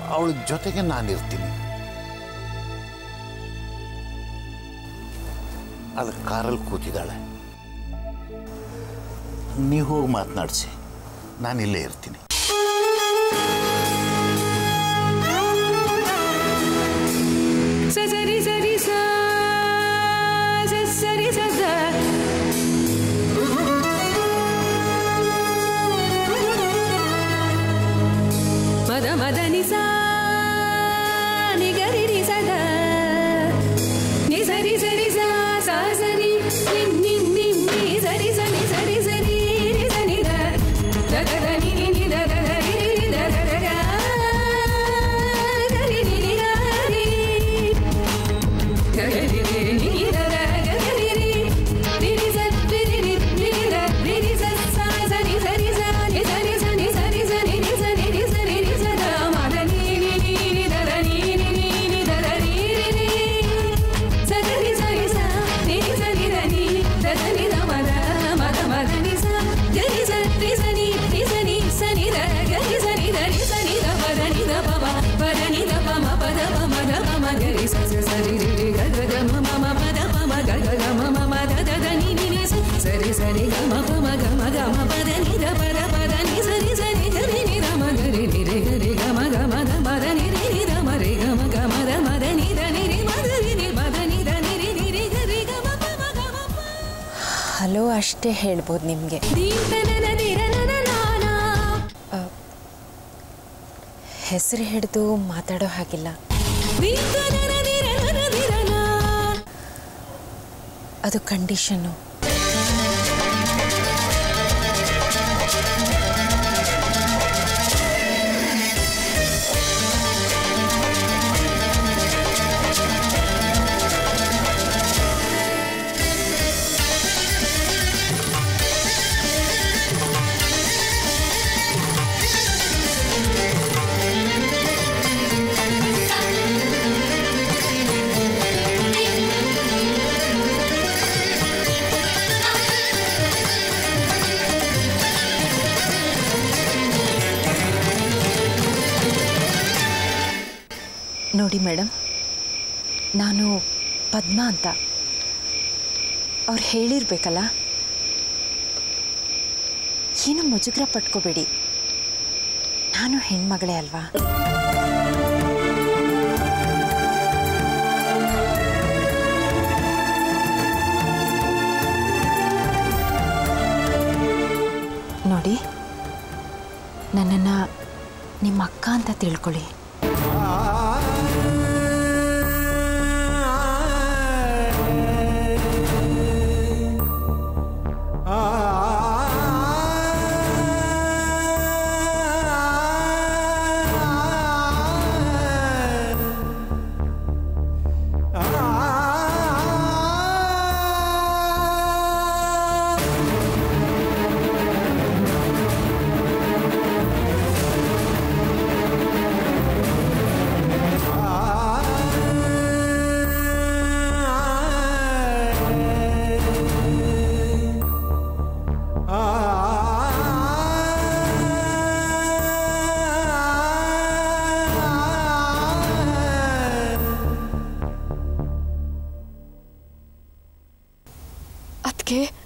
ಅವಳ ಜೊತೆಗೆ ನಾನಿರ್ತೀನಿ ಅವಳು ಕಾರಲ್ಲಿ ಕೂತಿದ್ದಾಳೆ ನೀವು ಹೋಗಿ ಮಾತನಾಡಿಸಿ ನಾನು ಇಲ್ಲೇ ಇರ್ತೀನಿ ಸರಿ ಸರಿ ಸರಿ ಸದ ಮದ ಮದ ನಿಸ ನಿಗರಿ ರಿ ಸದ ನಿ ಸರಿ ಸರಿ ಸ ಸ ಸರಿ ನಿನ್ ನಿನ್ ನಿನ್ ನಿ ಸರಿ ಸರಿ ಸರಿ ಸರಿ ರಿ ಸನಿ ದ ದ ದ ದ ನಿ ನಿ ನಿ ದ ದ ದ ರಿ ರಿ ರಿ ದ ದ ದ ಗ ಗ ರಿ ರಿ ರಿ ಗ ರಿ ಗ ರಿ ರಿ ರಿ ನಿ ದ ದ ಗ ಗ ರಿ ರಿ ರಿ ರಿ ಸ ರಿ ರಿ ರಿ ರಿ ರಿ ದ ರಿ ರಿ ಸ ಸ ಸ ನಿ ಸ ರಿ ಸ ನಿ ಸ ರಿ ಸ ನಿ ಸ ರಿ ಸ ನಿ ನಿ ಸ ನಿ ನಿ ಸ ನಿ ನಿ ಸ ದ ಮ ದ ನಿ ನಿ ನಿ ನಿ ದ ದ ನಿ ನಿ ನಿ ನಿ ದ ದ ರಿ ರಿ ರಿ ಸ ದ ನಿ ಸ ರಿ ಸ ನಿ ನಿ ಸ ನಿ ದ ನಿ ದ ದ ನಿ ದ ಮ ದ ಮ ದ ಮ ದ ನಿ ಸ ಗ ರಿ ಸ ರಿ ಸ ನಿ ನಿ ಸ ನಿ ಸ ನಿ ದ ಗ ರಿ ಸ ನಿ ದ ನಿ ಸ ನಿ ದ ಪ ದ ನಿ ದ ಪ ಮ ಪ ದ ನಿ ದ ಪ ಮ ಪ ದ ಪ ಮ ದ ಪ ಮ ಗ ರಿ ಸ ಸ ಸ ರಿ ರಿ ರಿ ಗ ಗ ಗ ಮ ಮ ಮ ಪ ದ ಪ ಮ ಗ ಗ ಗ ಮ ಮ ಮ ದ ದ ದ ನಿ ನಿ ನಿ ಸ ಸ ರಿ ಸ ರಿ ಗ ಮ ಪ ಮ ಗ ಮ ಗ ಮ ಪ ದ ನಿ ದ ಪ ದ ಪ ದ ನಿ ಸ ರಿ ಸ ನಿ ಗ ರಿ ನಿ ದ ಮ ಗ ರಿ ನಿ ರಿ ಗ ರಿ ಗ ಮ ಗ ಮ ದ ಮ ದ ನಿ ರಿ ನಿ ದ ಮ ರಿ ಗ ಮ ಗ ಮ ದ ಮ ದ ನಿ ದ ನಿ ರಿ ಮ ದ ರಿ ನಿ ಮ ದ ನಿ ದ ನಿ ರಿ ನಿ ರಿ ಗ ರಿ ಗ ಮ ಪ ಮ ಗ ಮ ಪ ಹಲೋ ಅಷ್ಟೇ ಹೇಳ್ಬೋದು ನಿಮಗೆ ಹೆಸರು ಹಿಡಿದು ಮಾತಾಡೋ ಹಾಗಿಲ್ಲ ಅದು ಕಂಡೀಷನ್ನು ನೋಡಿ ಮೇಡಮ್ ನಾನು ಪದ್ಮ ಅಂತ ಅವ್ರು ಹೇಳಿರ್ಬೇಕಲ್ಲ ಏನು ಮುಜುಗರ ಪಟ್ಕೋಬೇಡಿ ನಾನು ಹೆಣ್ಮಗಳೇ ಅಲ್ವಾ ನೋಡಿ ನನ್ನನ್ನು ನಿಮ್ಮ ಅಕ್ಕ ಅಂತ ತಿಳ್ಕೊಳ್ಳಿ ಅದಕ್ಕೆ